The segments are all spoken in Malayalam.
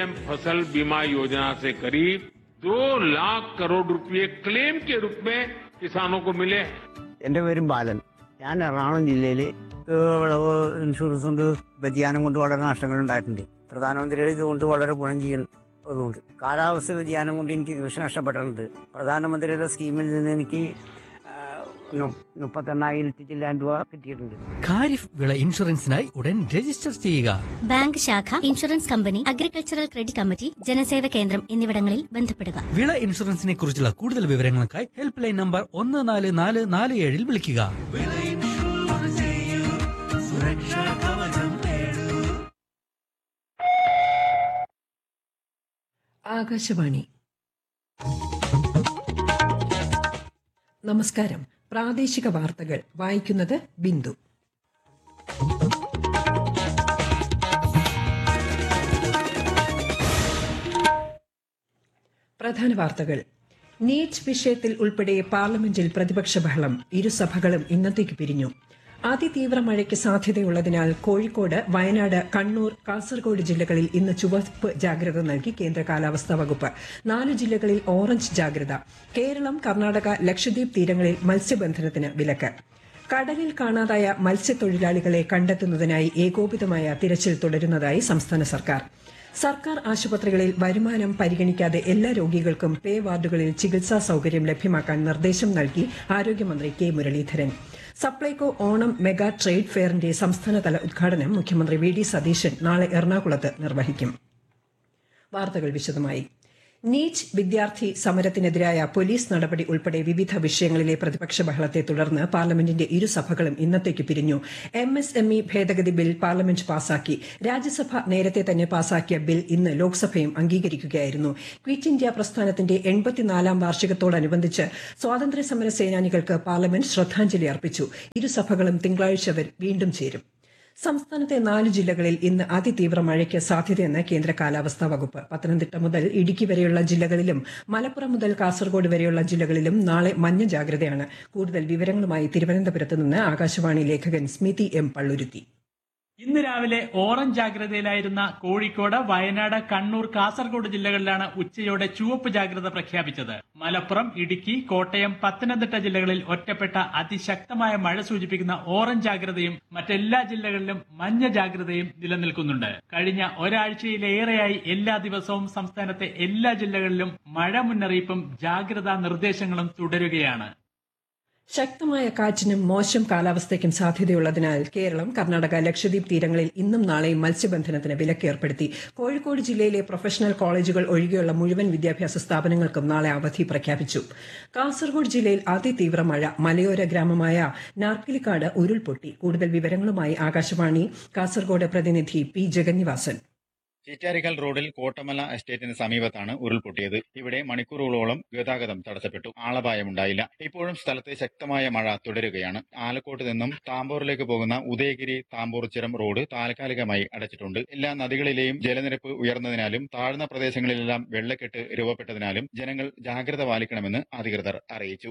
पीएम फसल बीमा योजना से करीब दो लाख करोड़ रुपए क्लेम के रूप में किसानों को मिले हैं എൻ്റെ പേരും ബാലൻ ഞാൻ എറണാകുളം ജില്ലയിൽ വിളവ് ഇൻഷുറൻസ് കൊണ്ട് വ്യതിയാനം കൊണ്ട് വളരെ നഷ്ടങ്ങൾ ഉണ്ടായിട്ടുണ്ട് പ്രധാനമന്ത്രിയുടെ ഇതുകൊണ്ട് വളരെ ഗുണം ചെയ്യുന്നതുകൊണ്ട് കാലാവസ്ഥ വ്യതിയാനം കൊണ്ട് എനിക്ക് കൃഷി നഷ്ടപ്പെട്ടിട്ടുണ്ട് പ്രധാനമന്ത്രിയുടെ സ്കീമിൽ നിന്ന് എനിക്ക് ആ, നു- മുപ്പത്തെണ്ണായിരത്തി ചില്ലാൻ രൂപ കിട്ടിയിട്ടുണ്ട് ഖാരിഫ് വിള ഇൻഷുറൻസിനായി ഉടൻ രജിസ്റ്റർ ചെയ്യുക ബാങ്ക് ശാഖ insurance company agricultural credit committee ജനസേവ കേന്ദ്രം എന്നിവിടങ്ങളിൽ ബന്ധപ്പെടുക വിള ഇൻഷുറൻസിനെ കുറിച്ചുള്ള കൂടുതൽ വിവരങ്ങൾക്കായി ഹെൽപ്പ് ലൈൻ നമ്പർ ഒന്ന് നാല് നാല് നാല് ഏഴിൽ വിളിക്കുക ആകാശവാണി നമസ്കാരം പ്രാദേശിക വാർത്തകൾ വായിക്കുന്നത് ബിന്ദു പ്രധാന വാർത്തകൾ നീറ്റ് വിഷയത്തിൽ ഉൾപ്പെടെ പാർലമെന്റിൽ പ്രതിപക്ഷ ബഹളം ഇരുസഭകളും ഇന്നത്തേക്ക് പിരിഞ്ഞു അതിതീവ്ര മഴയ്ക്ക് സാധ്യതയുള്ളതിനാൽ കോഴിക്കോട് വയനാട് കണ്ണൂർ കാസർഗോഡ് ജില്ലകളിൽ ഇന്ന് ചുവപ്പ് ജാഗ്രത നൽകി കേന്ദ്ര കാലാവസ്ഥാ വകുപ്പ് നാല് ജില്ലകളിൽ ഓറഞ്ച് ജാഗ്രത കേരളം കർണാടക ലക്ഷദ്വീപ് തീരങ്ങളിൽ മത്സ്യബന്ധനത്തിന് വിലക്ക് കടലിൽ കാണാതായ മത്സ്യത്തൊഴിലാളികളെ കണ്ടെത്തുന്നതിനായി ഏകോപിതമായ തിരച്ചിൽ തുടരുന്നതായി സംസ്ഥാന സർക്കാർ സർക്കാർ ആശുപത്രികളിൽ വരുമാനം പരിഗണിക്കാതെ എല്ലാ രോഗികൾക്കും പേ വാർഡുകളിൽ ചികിത്സാ സൌകര്യം ലഭ്യമാക്കാൻ നിർദ്ദേശം നൽകി ആരോഗ്യമന്ത്രി K Muraleedharan Supplyco Onam mega trade ഫെയറിന്റെ സംസ്ഥാനതല ഉദ്ഘാടനം മുഖ്യമന്ത്രി വി ഡി സതീശൻ നാളെ എറണാകുളത്ത് നിർവഹിക്കും വാർത്തകൾ വിശദമായി നീറ്റ് വിദ്യാർത്ഥി സമരത്തിനെതിരായ പോലീസ് നടപടി ഉൾപ്പെടെ വിവിധ വിഷയങ്ങളിലെ പ്രതിപക്ഷ ബഹളത്തെ തുടർന്ന് പാർലമെന്റിന്റെ ഇരുസഭകളും ഇന്നത്തേക്ക് പിരിഞ്ഞു എം എസ് എം ഇ ഭേദഗതി ബിൽ പാർലമെന്റ് പാസാക്കി രാജ്യസഭ നേരത്തെ തന്നെ പാസാക്കിയ ബിൽ ഇന്ന് ലോക്സഭയും അംഗീകരിക്കുകയായിരുന്നു ക്വിറ്റ് ഇന്ത്യ പ്രസ്ഥാനത്തിന്റെ എൺപത്തിനാലാം വാർഷികത്തോടനുബന്ധിച്ച് സ്വാതന്ത്ര്യ സമര സേനാനികൾക്ക് പാർലമെന്റ് ശ്രദ്ധാഞ്ജലി അർപ്പിച്ചു ഇരുസഭകളും തിങ്കളാഴ്ച വരെ വീണ്ടും ചേരും സംസ്ഥാനത്തെ നാല് ജില്ലകളിൽ ഇന്ന് അതിതീവ്ര മഴയ്ക്ക് സാധ്യതയെന്ന് കേന്ദ്ര കാലാവസ്ഥാ വകുപ്പ് പത്തനംതിട്ട മുതൽ ഇടുക്കി വരെയുള്ള ജില്ലകളിലും മലപ്പുറം മുതൽ കാസർഗോഡ് വരെയുള്ള ജില്ലകളിലും നാളെ മഞ്ഞ ജാഗ്രതയാണ് കൂടുതൽ വിവരങ്ങളുമായി തിരുവനന്തപുരത്ത് നിന്ന് ആകാശവാണി ലേഖകൻ സ്മിതി എം പള്ളുരുത്തി ഇന്ന് രാവിലെ ഓറഞ്ച് ജാഗ്രതയിലായിരുന്ന കോഴിക്കോട് വയനാട് കണ്ണൂർ കാസർഗോഡ് ജില്ലകളിലാണ് ഉച്ചയോടെ ചുവപ്പ് ജാഗ്രത പ്രഖ്യാപിച്ചത് മലപ്പുറം ഇടുക്കി കോട്ടയം പത്തനംതിട്ട ജില്ലകളിൽ ഒറ്റപ്പെട്ട അതിശക്തമായ മഴ സൂചിപ്പിക്കുന്ന ഓറഞ്ച് ജാഗ്രതയും മറ്റെല്ലാ ജില്ലകളിലും മഞ്ഞ ജാഗ്രതയും നിലനിൽക്കുന്നുണ്ട് കഴിഞ്ഞ ഒരാഴ്ചയിലേറെയായി എല്ലാ ദിവസവും സംസ്ഥാനത്തെ എല്ലാ ജില്ലകളിലും മഴ മുന്നറിയിപ്പും ജാഗ്രതാ നിർദ്ദേശങ്ങളും തുടരുകയാണ് ശക്തമായ കാറ്റിനും മോശം കാലാവസ്ഥയ്ക്കും സാധ്യതയുള്ളതിനാൽ കേരളം കർണാടക ലക്ഷദ്വീപ് തീരങ്ങളിൽ ഇന്നും നാളെയും മത്സ്യബന്ധനത്തിന് വിലക്ക് ഏർപ്പെടുത്തി കോഴിക്കോട് ജില്ലയിലെ പ്രൊഫഷണൽ കോളേജുകൾ ഒഴികെയുള്ള മുഴുവൻ വിദ്യാഭ്യാസ സ്ഥാപനങ്ങൾക്കും നാളെ അവധി പ്രഖ്യാപിച്ചു കാസർഗോഡ് ജില്ലയിൽ അതിതീവ്ര മഴ മലയോര ഗ്രാമമായ നാർക്കിലിക്കാട് ഉരുൾപൊട്ടി കൂടുതൽ വിവരങ്ങളുമായി ആകാശവാണി കാസർഗോഡ് പ്രതിനിധി പി ജഗന്നിവാസൻ ചിറ്റാരിക്കൽ റോഡിൽ കോട്ടമല എസ്റ്റേറ്റിന് സമീപത്താണ് ഉരുൾപൊട്ടിയത് ഇവിടെ മണിക്കൂറുകളോളം ഗതാഗതം തടസ്സപ്പെട്ടു ആളപായമുണ്ടായില്ല ഇപ്പോഴും സ്ഥലത്ത് ശക്തമായ മഴ തുടരുകയാണ് ആലക്കോട്ട് നിന്നും താമ്പൂറിലേക്ക് പോകുന്ന ഉദയഗിരി താമ്പൂർ ചുരം റോഡ് താൽക്കാലികമായി അടച്ചിട്ടുണ്ട് എല്ലാ നദികളിലെയും ജലനിരപ്പ് ഉയർന്നതിനാലും താഴ്ന്ന പ്രദേശങ്ങളിലെല്ലാം വെള്ളക്കെട്ട് രൂപപ്പെട്ടതിനാലും ജനങ്ങൾ ജാഗ്രത പാലിക്കണമെന്ന് അധികൃതർ അറിയിച്ചു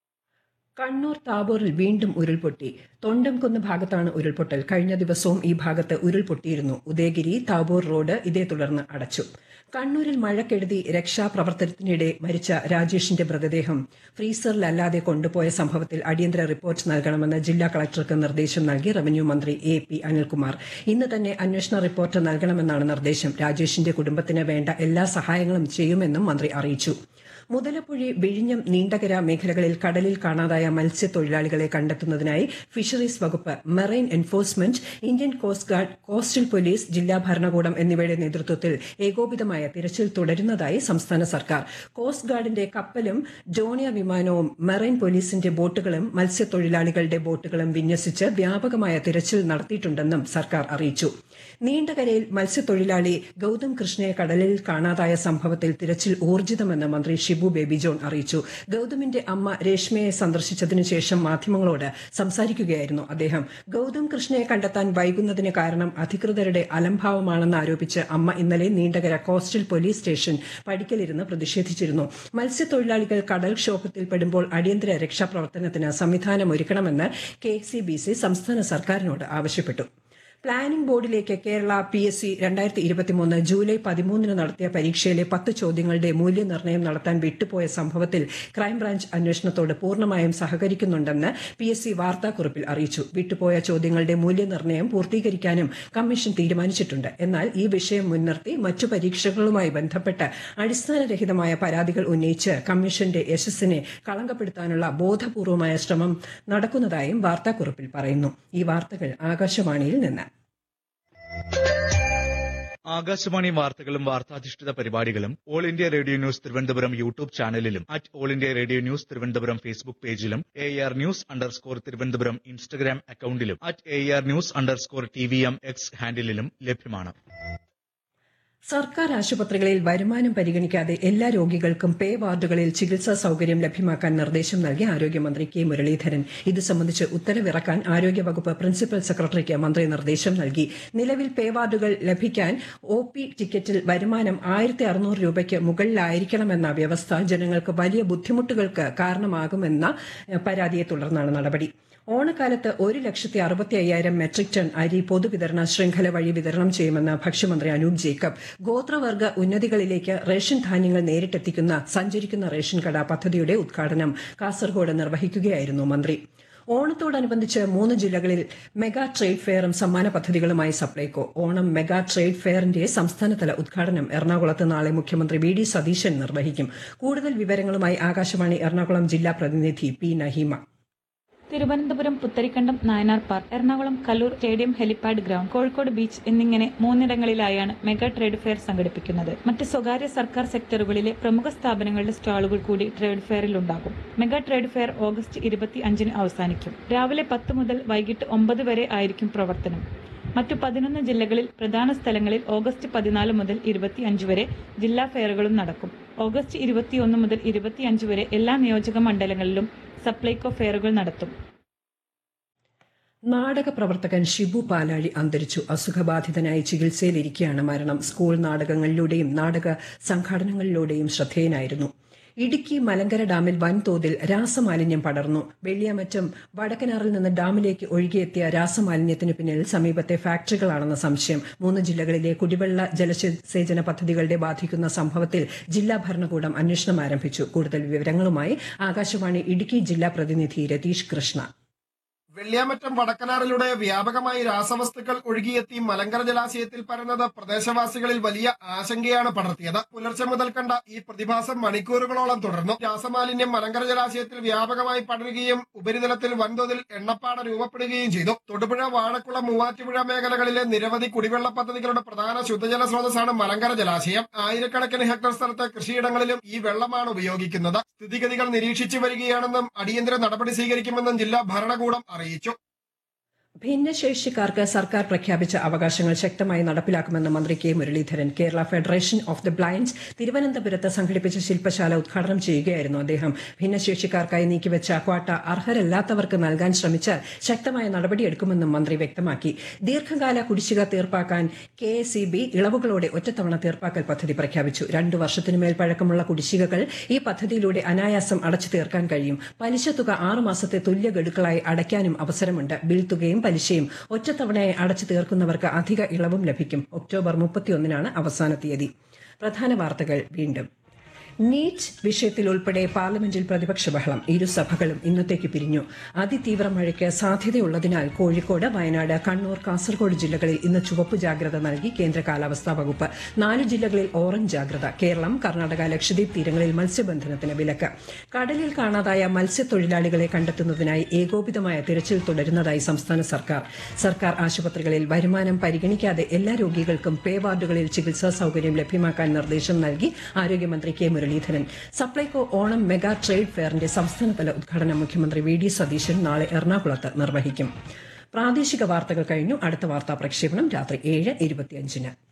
കണ്ണൂർ താബോറിൽ വീണ്ടും ഉരുൾപൊട്ടി തൊണ്ടംകുന്ന് ഭാഗത്താണ് ഉരുൾപൊട്ടൽ കഴിഞ്ഞ ദിവസവും ഈ ഭാഗത്ത് ഉരുൾപൊട്ടിയിരുന്നു ഉദയഗിരി താബോർ റോഡ് ഇതേ തുടർന്ന് അടച്ചു കണ്ണൂരിൽ മഴക്കെടുതി രക്ഷാപ്രവർത്തനത്തിനിടെ മരിച്ച രാജേഷിന്റെ മൃതദേഹം ഫ്രീസറിലല്ലാതെ കൊണ്ടുപോയ സംഭവത്തിൽ അടിയന്തര റിപ്പോർട്ട് നൽകണമെന്ന് ജില്ലാ കളക്ടർക്ക് നിർദ്ദേശം നൽകി റവന്യൂ മന്ത്രി എ പി അനിൽകുമാർ ഇന്ന് തന്നെ അന്വേഷണ റിപ്പോർട്ട് നൽകണമെന്നാണ് നിർദ്ദേശം രാജേഷിന്റെ കുടുംബത്തിന് വേണ്ട എല്ലാ സഹായങ്ങളും ചെയ്യുമെന്നും മന്ത്രി അറിയിച്ചു മുതലപ്പുഴി വിഴിഞ്ഞം നീണ്ടകര മേഖലകളിൽ കടലിൽ കാണാതായ മത്സ്യത്തൊഴിലാളികളെ കണ്ടെത്തുന്നതിനായി ഫിഷറീസ് വകുപ്പ് marine enforcement Indian coast guard coastal police ജില്ലാ ഭരണകൂടം എന്നിവയുടെ നേതൃത്വത്തിൽ ഏകോപിതമായ തിരച്ചിൽ തുടരുന്നതായി സംസ്ഥാന സർക്കാർ കോസ്റ്റ് ഗാർഡിന്റെ കപ്പലും ഡോണിയ വിമാനവും മെറൈൻ പോലീസിന്റെ ബോട്ടുകളും മത്സ്യത്തൊഴിലാളികളുടെ ബോട്ടുകളും വിന്യസിച്ച് വ്യാപകമായ തിരച്ചിൽ നടത്തിയിട്ടുണ്ടെന്നും സർക്കാർ അറിയിച്ചു നീണ്ടകരയിൽ മത്സ്യത്തൊഴിലാളി ഗൌതം കൃഷ്ണയെ കടലിൽ കാണാതായ സംഭവത്തിൽ തിരച്ചിൽ ഊർജിതമെന്ന് മന്ത്രി ഷിബു ബേബി ജോൺ അറിയിച്ചു ഗൌതമിന്റെ അമ്മ രേഷ്മയെ സന്ദർശിച്ചതിനു ശേഷം മാധ്യമങ്ങളോട് സംസാരിക്കുകയായിരുന്നു അദ്ദേഹം ഗൌതം കൃഷ്ണയെ കണ്ടെത്താൻ വൈകുന്നതിന് കാരണം അധികൃതരുടെ അലംഭാവമാണെന്ന് ആരോപിച്ച് അമ്മ ഇന്നലെ നീണ്ടകര കോസ്റ്റൽ പോലീസ് സ്റ്റേഷൻ പടിക്കലിരുന്ന് പ്രതിഷേധിച്ചിരുന്നു മത്സ്യത്തൊഴിലാളികൾ കടൽക്ഷോഭത്തിൽപ്പെടുമ്പോൾ അടിയന്തര രക്ഷാപ്രവർത്തനത്തിന് സംവിധാനമൊരുക്കണമെന്ന് കെ സി ബി സി സംസ്ഥാന സർക്കാരിനോട് ആവശ്യപ്പെട്ടു പ്ലാനിംഗ് ബോർഡിലേക്ക് കേരള പി എസ് സി രണ്ടായിരത്തി ഇരുപത്തിമൂന്ന് ജൂലൈ പതിമൂന്നിന് നടത്തിയ പരീക്ഷയിലെ പത്ത് ചോദ്യങ്ങളുടെ മൂല്യനിർണ്ണയം നടത്താൻ വിട്ടുപോയ സംഭവത്തിൽ ക്രൈംബ്രാഞ്ച് അന്വേഷണത്തോട് പൂർണ്ണമായും സഹകരിക്കുന്നുണ്ടെന്ന് പി എസ് സി വാർത്താക്കുറിപ്പിൽ അറിയിച്ചു വിട്ടുപോയ ചോദ്യങ്ങളുടെ മൂല്യനിർണ്ണയം പൂർത്തീകരിക്കാനും കമ്മീഷൻ തീരുമാനിച്ചിട്ടുണ്ട് എന്നാൽ ഈ വിഷയം മുൻനിർത്തി മറ്റു പരീക്ഷകളുമായി ബന്ധപ്പെട്ട് അടിസ്ഥാനരഹിതമായ പരാതികൾ ഉന്നയിച്ച് കമ്മീഷന്റെ യശസ്സിനെ കളങ്കപ്പെടുത്താനുള്ള ബോധപൂർവമായ ശ്രമം നടക്കുന്നതായും വാർത്താക്കുറിപ്പിൽ പറയുന്നു ഈ വാർത്തകൾ ആകാശവാണിയിൽ നിന്ന് ആകാശവാണി വാർത്തകളും വാർത്താധിഷ്ഠിത പരിപാടികളും all India radio news Thiruvananthapuram YouTube ചാനലിലും at all India radio news Thiruvananthapuram Facebook പേജിലും A R news underscore Thiruvananthapuram Instagram അക്കൌണ്ടിലും at A R news underscore T V M X ഹാൻഡിലും ലഭ്യമാണ് സർക്കാർ ആശുപത്രികളിൽ വരുമാനം പരിഗണിക്കാതെ എല്ലാ രോഗികൾക്കും പേ വാർഡുകളിൽ ചികിത്സാ സൌകര്യം ലഭ്യമാക്കാൻ നിർദ്ദേശം നൽകി ആരോഗ്യമന്ത്രി കെ മുരളീധരൻ ഇത് സംബന്ധിച്ച് ഉത്തരവിറക്കാൻ ആരോഗ്യവകുപ്പ് പ്രിൻസിപ്പൽ സെക്രട്ടറിക്ക് മന്ത്രി നിർദ്ദേശം നൽകി നിലവിൽ പേ വാർഡുകൾ ലഭിക്കാൻ ഒ പി ടിക്കറ്റിൽ വരുമാനം ആയിരത്തി അറുന്നൂറ് രൂപയ്ക്ക് മുകളിലായിരിക്കണമെന്ന വ്യവസ്ഥ ജനങ്ങൾക്ക് വലിയ ബുദ്ധിമുട്ടുകൾക്ക് കാരണമാകുമെന്ന എഹ്, പരാതിയെ തുടർന്നാണ് നടപടി ഓണക്കാലത്ത് ഒരു ലക്ഷത്തി അറുപത്തി അയ്യായിരം മെട്രിക് ടൺ അരി പൊതുവിതരണ ശൃംഖല വഴി വിതരണം ചെയ്യുമെന്ന് ഭക്ഷ്യമന്ത്രി അനൂപ് ജേക്കബ് ഗോത്രവർഗ ഉന്നതികളിലേക്ക് റേഷൻ ധാന്യങ്ങൾ നേരിട്ടെത്തിക്കുന്ന സഞ്ചരിക്കുന്ന റേഷൻ കട പദ്ധതിയുടെ ഉദ്ഘാടനം കാസർഗോഡ് നിർവഹിക്കുകയായിരുന്നു മന്ത്രി ഓണത്തോടനുബന്ധിച്ച് മൂന്ന് ജില്ലകളിൽ മെഗാ ട്രേഡ് ഫെയറും സമ്മാന പദ്ധതികളുമായി സപ്ലൈകോ ഓണം മെഗാ ട്രേഡ് ഫെയറിന്റെ സംസ്ഥാനതല ഉദ്ഘാടനം എറണാകുളത്ത് നാളെ മുഖ്യമന്ത്രി വി ഡി സതീശൻ നിർവഹിക്കും കൂടുതൽ വിവരങ്ങളുമായി ആകാശവാണി എറണാകുളം ജില്ലാ പ്രതിനിധി P Naheema Thiruvananthapuram Putharikandam Nayanar park Ernakulam Kaloor stadium helipad ground Kozhikode beach എന്നിങ്ങനെ മൂന്നിടങ്ങളിലായാണ് മെഗാ ട്രേഡ് ഫെയർ സംഘടിപ്പിക്കുന്നത് മറ്റ് സ്വകാര്യ സർക്കാർ സെക്ടറുകളിലെ പ്രമുഖ സ്ഥാപനങ്ങളുടെ സ്റ്റാളുകൾ കൂടി ട്രേഡ് ഫെയറിൽ ഉണ്ടാകും മെഗാ ട്രേഡ് ഫെയർ ഓഗസ്റ്റ് ഇരുപത്തി അഞ്ചിന് അവസാനിക്കും രാവിലെ പത്ത് മുതൽ വൈകിട്ട് ഒമ്പത് വരെ ആയിരിക്കും പ്രവർത്തനം മറ്റു പതിനൊന്ന് ജില്ലകളിൽ പ്രധാന സ്ഥലങ്ങളിൽ ഓഗസ്റ്റ് പതിനാല് മുതൽ ഇരുപത്തിയഞ്ച് വരെ ജില്ലാ ഫെയറുകളും നടക്കും ഓഗസ്റ്റ് ഇരുപത്തിയൊന്ന് മുതൽ ഇരുപത്തിയഞ്ച് വരെ എല്ലാ നിയോജക മണ്ഡലങ്ങളിലും സപ്ലൈകോ ഫെയറുകൾ നടത്തും നാടക പ്രവർത്തകൻ ഷിബു പാലാഴി അന്തരിച്ചു അസുഖബാധിതനായി ചികിത്സയിലിരിക്കെയാണ് മരണം സ്കൂൾ നാടകങ്ങളിലൂടെയും നാടക സംഘാടനങ്ങളിലൂടെയും ശ്രദ്ധേയനായിരുന്നു ഇടുക്കി മലങ്കര ഡാമിൽ വൻതോതിൽ രാസമാലിന്യം പടർന്നു വെള്ളിയാമറ്റം വടക്കനാറിൽ നിന്ന് ഡാമിലേക്ക് ഒഴുകിയെത്തിയ രാസമാലിന്യത്തിന് പിന്നിൽ സമീപത്തെ ഫാക്ടറികളാണെന്ന സംശയം മൂന്ന് ജില്ലകളിലെ കുടിവെള്ള ജലസേചന പദ്ധതികളുടെ ബാധിക്കുന്ന സംഭവത്തിൽ ജില്ലാ ഭരണകൂടം അന്വേഷണം ആരംഭിച്ചു കൂടുതൽ വിവരങ്ങളുമായി ആകാശവാണി ഇടുക്കി ജില്ലാ പ്രതിനിധി രതീഷ് കൃഷ്ണ വെള്ളിയാമറ്റം വടക്കനാറിലൂടെ വ്യാപകമായി രാസവസ്തുക്കൾ ഒഴുകിയെത്തി മലങ്കര ജലാശയത്തിൽ പരന്നത് പ്രദേശവാസികളിൽ വലിയ ആശങ്കയാണ് പടർത്തിയത് പുലർച്ചെ മുതൽ കണ്ട ഈ പ്രതിഭാസം മണിക്കൂറുകളോളം തുടർന്നു രാസമാലിന്യം മലങ്കര ജലാശയത്തിൽ വ്യാപകമായി പടരുകയും ഉപരിതലത്തിൽ വൻതോതിൽ എണ്ണപ്പാട രൂപപ്പെടുകയും ചെയ്തു തൊടുപുഴ വാഴക്കുളം മൂവാറ്റുപുഴ മേഖലകളിലെ നിരവധി കുടിവെള്ള പദ്ധതികളുടെ പ്രധാന ശുദ്ധജല സ്രോതസ്സാണ് മലങ്കര ജലാശയം ആയിരക്കണക്കിന് ഹെക്ടർ സ്ഥലത്തെ കൃഷിയിടങ്ങളിലും ഈ വെള്ളമാണ് ഉപയോഗിക്കുന്നത് സ്ഥിതിഗതികൾ നിരീക്ഷിച്ചു വരികയാണെന്നും അടിയന്തര നടപടി സ്വീകരിക്കുമെന്നും ജില്ലാ ഭരണകൂടം അറിയിച്ചു ഭിന്നശേഷിക്കാർക്ക് സർക്കാർ പ്രഖ്യാപിച്ച അവകാശങ്ങൾ ശക്തമായി നടപ്പിലാക്കുമെന്ന് മന്ത്രി K Muraleedharan Kerala federation of the blinds തിരുവനന്തപുരത്ത് സംഘടിപ്പിച്ച ശില്പശാല ഉദ്ഘാടനം ചെയ്യുകയായിരുന്നു അദ്ദേഹം ഭിന്നശേഷിക്കാർക്കായി നീക്കിവെച്ച ക്വാട്ട അർഹരല്ലാത്തവർക്ക് നൽകാൻ ശ്രമിച്ചാൽ ശക്തമായ നടപടിയെടുക്കുമെന്നും മന്ത്രി വ്യക്തമാക്കി ദീർഘകാല കുടിശ്ശിക തീർപ്പാക്കാൻ കെ എസ് ഇ ബി ഇളവുകളോടെ ഒറ്റത്തവണ തീർപ്പാക്കൽ പദ്ധതി പ്രഖ്യാപിച്ചു രണ്ടു വർഷത്തിനുമേൽ പഴക്കമുള്ള കുടിശ്ശികകൾ ഈ പദ്ധതിയിലൂടെ അനായാസം അടച്ചു തീർക്കാൻ കഴിയും പലിശ തുക ആറു മാസത്തെ തുല്യ ഗഡുക്കളായി അടയ്ക്കാനും അവസരമുണ്ട് ബിൽ തുകയും പലിശയും ഒറ്റത്തവണയായി അടച്ചു തീർക്കുന്നവർക്ക് അധിക ഇളവും ലഭിക്കും ഒക്ടോബർ മുപ്പത്തിയൊന്നിനാണ് അവസാന തീയതി പ്രധാന വാർത്തകൾ വീണ്ടും നീറ്റ് വിഷയത്തിൽ ഉൾപ്പെടെ പാർലമെന്റിൽ പ്രതിപക്ഷ ബഹളം ഇരുസഭകളും ഇന്നത്തേക്ക് പിരിഞ്ഞു അതിതീവ്ര മഴയ്ക്ക് സാധ്യതയുള്ളതിനാൽ കോഴിക്കോട് വയനാട് കണ്ണൂർ കാസർഗോഡ് ജില്ലകളിൽ ഇന്ന് ചുവപ്പ് ജാഗ്രത നൽകി കേന്ദ്ര കാലാവസ്ഥാ വകുപ്പ് നാല് ജില്ലകളിൽ ഓറഞ്ച് ജാഗ്രത കേരളം കർണാടക ലക്ഷദ്വീപ് തീരങ്ങളിൽ മത്സ്യബന്ധനത്തിന് വിലക്ക് കടലിൽ കാണാതായ മത്സ്യത്തൊഴിലാളികളെ കണ്ടെത്തുന്നതിനായി ഏകോപിതമായ തിരച്ചിൽ തുടരുന്നതായി സംസ്ഥാന സർക്കാർ സർക്കാർ ആശുപത്രികളിൽ വരുമാനം പരിഗണിക്കാതെ എല്ലാ രോഗികൾക്കും പേ വാർഡുകളിൽ ചികിത്സാ സൌകര്യം ലഭ്യമാക്കാൻ നിർദ്ദേശം നൽകി ആരോഗ്യമന്ത്രി K Muraleedharan Supplyco Onam mega trade ഫെയറിന്റെ സംസ്ഥാനതല ഉദ്ഘാടനം മുഖ്യമന്ത്രി വി ഡി സതീശൻ നാളെ എറണാകുളത്ത് നിർവഹിക്കും പ്രാദേശിക വാർത്തകൾ കഴിഞ്ഞു അടുത്ത വാർത്താ പ്രക്ഷേപണം രാത്രി ഏഴ് ഇരുപത്തിയഞ്ചിന്